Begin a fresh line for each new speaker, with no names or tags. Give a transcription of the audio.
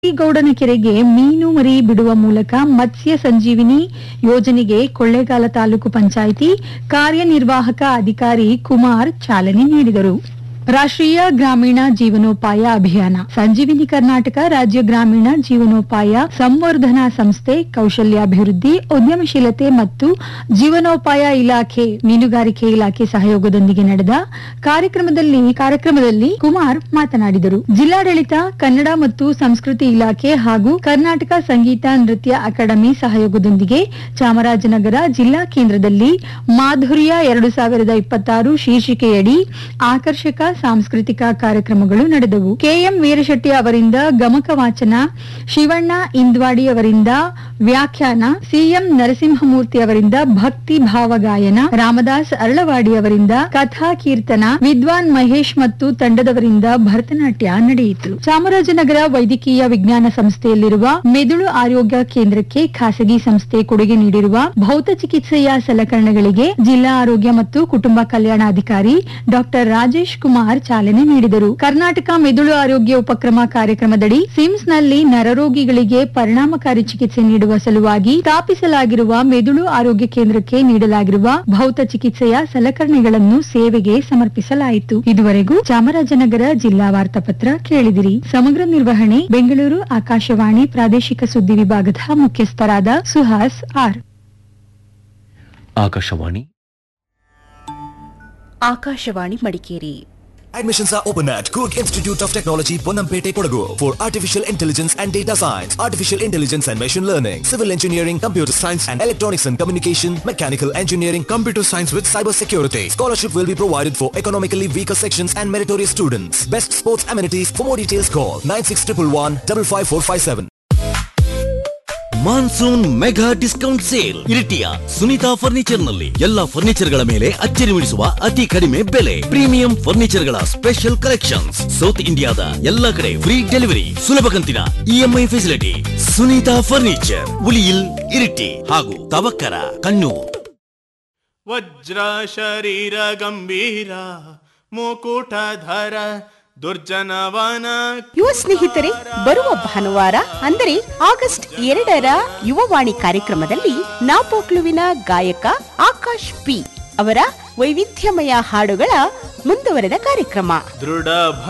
ಗೌಡನ ಕೆರೆಗೆ ಮೀನು ಮರಿ ಬಿಡುವ ಮೂಲಕ ಮತ್ಸ್ಯ ಸಂಜೀವಿನಿ ಯೋಜನೆಗೆ ಕೊಳ್ಳೇಗಾಲ ತಾಲೂಕು ಪಂಚಾಯಿತಿ ಕಾರ್ಯನಿರ್ವಾಹಕ ಅಧಿಕಾರಿ ಕುಮಾರ್ ಚಾಲನೆ ನೀಡಿದರು ರಾಷ್ಟ್ರೀಯ ಗ್ರಾಮೀಣ ಜೀವನೋಪಾಯ ಅಭಿಯಾನ ಸಂಜೀವಿನಿ ಕರ್ನಾಟಕ ರಾಜ್ಯ ಗ್ರಾಮೀಣ ಜೀವನೋಪಾಯ ಸಂವರ್ಧನಾ ಸಂಸ್ಥೆ ಕೌಶಲ್ಯಾಭಿವೃದ್ಧಿ ಉದ್ಯಮಶೀಲತೆ ಮತ್ತು ಜೀವನೋಪಾಯ ಇಲಾಖೆ ಮೀನುಗಾರಿಕೆ ಇಲಾಖೆ ಸಹಯೋಗದೊಂದಿಗೆ ನಡೆದ ಕಾರ್ಯಕ್ರಮದಲ್ಲಿ ಕಾರ್ಯಕ್ರಮದಲ್ಲಿ ಕುಮಾರ್ ಮಾತನಾಡಿದರು ಜಿಲ್ಲಾಡಳಿತ ಕನ್ನಡ ಮತ್ತು ಸಂಸ್ಕೃತಿ ಇಲಾಖೆ ಹಾಗೂ ಕರ್ನಾಟಕ ಸಂಗೀತ ನೃತ್ಯ ಅಕಾಡೆಮಿ ಸಹಯೋಗದೊಂದಿಗೆ ಚಾಮರಾಜನಗರ ಜಿಲ್ಲಾ ಕೇಂದ್ರದಲ್ಲಿ ಮಾಧುರ್ಯ ಎರಡು ಸಾವಿರದ ಇಪ್ಪತ್ತಾರು ಶೀರ್ಷಿಕೆಯಡಿ ಆಕರ್ಷಕ ಸಾಂಸ್ಕೃತಿಕ ಕಾರ್ಯಕ್ರಮಗಳು ನಡೆದವು ಕೆಎಂ ವೀರಶೆಟ್ಟಿ ಅವರಿಂದ ಗಮಕ ವಾಚನ ಶಿವಣ್ಣ ಇಂದ್ವಾಡಿ ಅವರಿಂದ ವ್ಯಾಖ್ಯಾನ ಸಿಎಂ ನರಸಿಂಹಮೂರ್ತಿ ಅವರಿಂದ ಭಕ್ತಿ ಭಾವ ಗಾಯನ ರಾಮದಾಸ್ ಅರಳವಾಡಿ ಅವರಿಂದ ಕಥಾ ಕೀರ್ತನ ವಿದ್ವಾನ್ ಮಹೇಶ್ ಮತ್ತು ತಂಡದವರಿಂದ ಭರತನಾಟ್ಯ ನಡೆಯಿತು ಚಾಮರಾಜನಗರ ವೈದ್ಯಕೀಯ ವಿಜ್ಞಾನ ಸಂಸ್ಥೆಯಲ್ಲಿರುವ ಮೆದುಳು ಆರೋಗ್ಯ ಕೇಂದ್ರಕ್ಕೆ ಖಾಸಗಿ ಸಂಸ್ಥೆ ಕೊಡುಗೆ ನೀಡಿರುವ ಭೌತ ಚಿಕಿತ್ಸೆಯ ಸಲಕರಣೆಗಳಿಗೆ ಜಿಲ್ಲಾ ಆರೋಗ್ಯ ಮತ್ತು ಕುಟುಂಬ ಕಲ್ಯಾಣಾಧಿಕಾರಿ ಡಾಕ್ಟರ್ ರಾಜೇಶ್ ಕುಮಾರ್ ಚಾಲನೆ ನೀಡಿದರು ಕರ್ನಾಟಕ ಮೆದುಳು ಆರೋಗ್ಯ ಉಪಕ್ರಮ ಕಾರ್ಯಕ್ರಮದಡಿ ಸಿಮ್ಸ್ ನಲ್ಲಿ ನರರೋಗಿಗಳಿಗೆ ಪರಿಣಾಮಕಾರಿ ಚಿಕಿತ್ಸೆ ನೀಡುವ ಸಲುವಾಗಿ ಸ್ಥಾಪಿಸಲಾಗಿರುವ ಮೆದುಳು ಆರೋಗ್ಯ ಕೇಂದ್ರಕ್ಕೆ ನೀಡಲಾಗಿರುವ ಭೌತ ಚಿಕಿತ್ಸೆಯ ಸಲಕರಣೆಗಳನ್ನು ಸೇವೆಗೆ ಸಮರ್ಪಿಸಲಾಯಿತು ಇದುವರೆಗೂ ಚಾಮರಾಜನಗರ ಜಿಲ್ಲಾ ವಾರ್ತಾಪತ್ರ ಕೇಳಿದಿರಿ ಸಮಗ್ರ ನಿರ್ವಹಣೆ ಬೆಂಗಳೂರು ಆಕಾಶವಾಣಿ ಪ್ರಾದೇಶಿಕ ಸುದ್ದಿ ವಿಭಾಗದ ಮುಖ್ಯಸ್ಥರಾದ Suhas R
Akashvani
Akashvani Madikeri
Admissions are open at Coorg Institute of Technology, Ponampete, Kodagu for Artificial Intelligence and Data Science, Artificial Intelligence and Machine Learning, Civil Engineering, Computer Science and Electronics and Communication, Mechanical Engineering, Computer Science with Cyber Security. Scholarship will be provided for economically weaker sections and meritorious students. Best sports amenities. For more details, call 96111 55457.
Monsoon mega discount sale ಇರಿಟಿಯ Sunitha furniture ನಲ್ಲಿ ಎಲ್ಲಾ furniture ಗಳ ಮೇಲೆ ಅಚ್ಚರಿ ಮೂಡಿಸುವ ಅತಿ ಕಡಿಮೆ ಬೆಲೆ ಪ್ರೀಮಿಯಂ ಫರ್ನಿಚರ್ ಗಳ ಸ್ಪೆಷಲ್ ಕಲೆಕ್ಷನ್ಸ್ ಸೌತ್ ಇಂಡಿಯಾದ ಎಲ್ಲಾ ಕಡೆ ಫ್ರೀ ಡೆಲಿವರಿ ಸುಲಭ ಕಂತಿನ EMI facility Sunitha furniture Uliyil Iritty ಹಾಗೂ ತವಕ್ಕರ ಕಣ್ಣೂರ್
ವಜ್ರ ಶರೀರ ಗಂಭೀರ ಮುಕುಟಧರ ದುರ್ಜನವನ
ಯುವ ಸ್ನೇಹಿತರೆ ಬರುವ ಭಾನುವಾರ ಅಂದರೆ ಆಗಸ್ಟ್ ಎರಡರ ಯುವವಾಣಿ ಕಾರ್ಯಕ್ರಮದಲ್ಲಿ ನಾಪೋಕ್ಲುವಿನ ಗಾಯಕ ಆಕಾಶ್ ಪಿ ಅವರ ವೈವಿಧ್ಯಮಯ ಹಾಡುಗಳ ಮುಂದುವರೆದ ಕಾರ್ಯಕ್ರಮ
ದೃಢ